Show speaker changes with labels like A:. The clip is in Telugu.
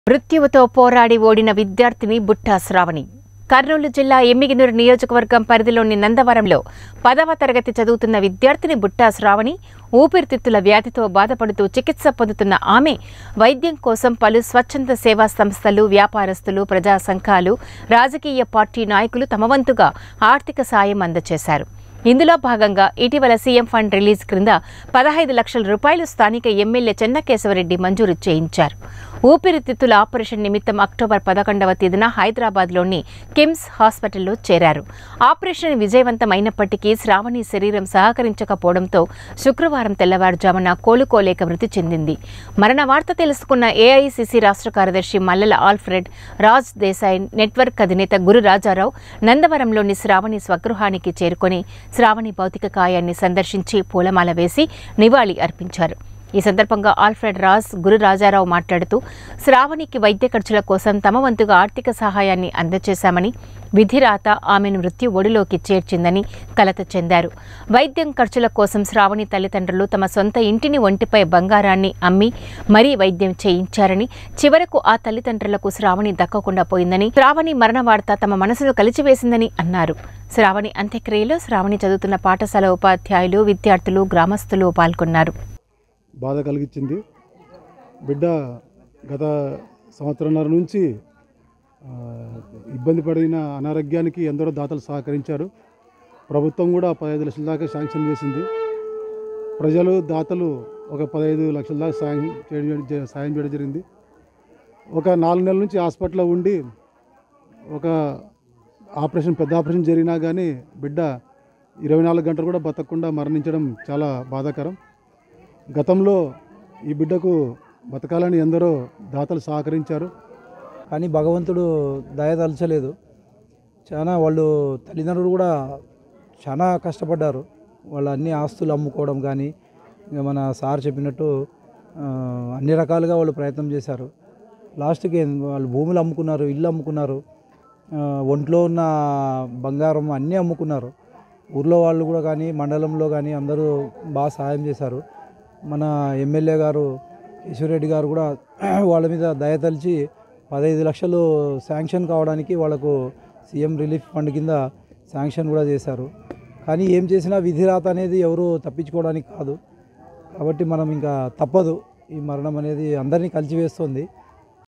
A: మృత్యువుతో పోరాడి ఓడిన విద్యార్థిని బుట్టా శ్రావణి కర్నూలు జిల్లా ఎమ్మిగినూరు నియోజకవర్గం పరిధిలోని నందవరంలో పదవ తరగతి చదువుతున్న విద్యార్థిని బుట్టా శ్రావణి ఊపిరితిత్తుల వ్యాధితో బాధపడుతూ చికిత్స పొందుతున్న ఆమె వైద్యం కోసం పలు స్వచ్ఛంద సేవా సంస్థలు వ్యాపారస్తులు ప్రజా సంఘాలు రాజకీయ పార్టీ నాయకులు తమ వంతుగా ఆర్థిక సాయం అందజేశారు ఇందులో భాగంగా ఇటీవల సీఎం ఫండ్ రిలీజ్ క్రింద పదహైదు లక్షల రూపాయలు స్థానిక ఎమ్మెల్యే చెన్నకేశవరెడ్డి మంజూరు చేయించారు ఊపిరితిత్తుల ఆపరేషన్ నిమిత్తం అక్టోబర్ పదకొండవ తేదీన హైదరాబాద్లోని కిమ్స్ హాస్పిటల్లో చేరారు ఆపరేషన్ విజయవంతమైనప్పటికీ శ్రావణి శరీరం సహకరించకపోవడంతో శుక్రవారం తెల్లవారుజామున కోలుకోలేక మృతి చెందింది మరణ వార్త తెలుసుకున్న ఏఐసిసి రాష్ట్ర కార్యదర్శి మల్లెల ఆల్ఫ్రెడ్ రాజ్ దేశాయ్ నెట్వర్క్ అధినేత గురు రాజారావు నందవరంలోని శ్రావణి స్వగృహానికి చేరుకొని శ్రావణి భౌతిక కాయాన్ని సందర్శించి పూలమాల వేసి నివాళి అర్పించారు ఈ సందర్భంగా ఆల్ఫ్రెడ్ రాజ్ గురు రాజారావు మాట్లాడుతూ శ్రావణికి వైద్య ఖర్చుల కోసం తమ వంతుగా ఆర్థిక సహాయాన్ని అందజేశామని విధిరాత ఆమెను మృత్యు ఒడిలోకి చేర్చిందని కలత చెందారు వైద్యం ఖర్చుల కోసం శ్రావణి తల్లిదండ్రులు తమ సొంత ఇంటిని ఒంటిపై బంగారాన్ని అమ్మి మరీ వైద్యం చేయించారని చివరకు ఆ తల్లిదండ్రులకు శ్రావణి దక్కకుండా పోయిందని శ్రావణి మరణ వార్త తమ మనసును కలిచివేసిందని అన్నారు శ్రావణి అంత్యక్రియలో శ్రావణి చదువుతున్న పాఠశాల ఉపాధ్యాయులు విద్యార్థులు గ్రామస్తులు పాల్గొన్నారు
B: బాధ కలిగించింది బిడ్డ గత సంవత్సరంన్నర నుంచి ఆ, ఇబ్బంది పడిన అనారోగ్యానికి ఎందరో దాతలు సహకరించారు ప్రభుత్వం కూడా పదహైదు లక్షల దాకా శాంక్షన్ చేసింది ప్రజలు దాతలు ఒక పదహైదు లక్షల దాకా సాయం చేయడం జ- సాయం చేయడం జరిగింది ఒక నాలుగు నెలల నుంచి హాస్పిటల్లో ఉండి ఒక ఆపరేషన్ పెద్ద ఆపరేషన్ జరిగినా కానీ బిడ్డ ఇరవై నాలుగు గంటలు కూడా బతకకుండా మరణించడం చాలా బాధాకరం గతంలో ఈ బిడ్డకు బతకాలని ఎందరో దాతలు సహకరించారు
C: కానీ భగవంతుడు దయదలచలేదు చాలా వాళ్ళు తల్లిదండ్రులు కూడా చాలా కష్టపడ్డారు వాళ్ళ అన్ని ఆస్తులు అమ్ముకోవడం కానీ ఇంకా మన సార్ చెప్పినట్టు ఆ, అన్ని రకాలుగా వాళ్ళు ప్రయత్నం చేశారు లాస్ట్కి వాళ్ళు భూములు అమ్ముకున్నారు ఇల్లు అమ్ముకున్నారు ఆ, ఒంట్లో ఉన్న బంగారం అన్నీ అమ్ముకున్నారు ఊర్లో వాళ్ళు కూడా కానీ మండలంలో కానీ అందరూ బాగా సహాయం చేశారు మన ఎమ్మెల్యే గారు ఈశ్వరెడ్డి గారు కూడా వాళ్ళ మీద దయతలిచి పదహైదు లక్షలు శాంక్షన్ కావడానికి వాళ్ళకు సీఎం రిలీఫ్ ఫండ్ కింద శాంక్షన్ కూడా చేశారు కానీ ఏం చేసినా విధిరాత అనేది ఎవరు తప్పించుకోవడానికి కాదు కాబట్టి మనం ఇంకా తప్పదు ఈ మరణం అనేది అందరినీ కలిసివేస్తుంది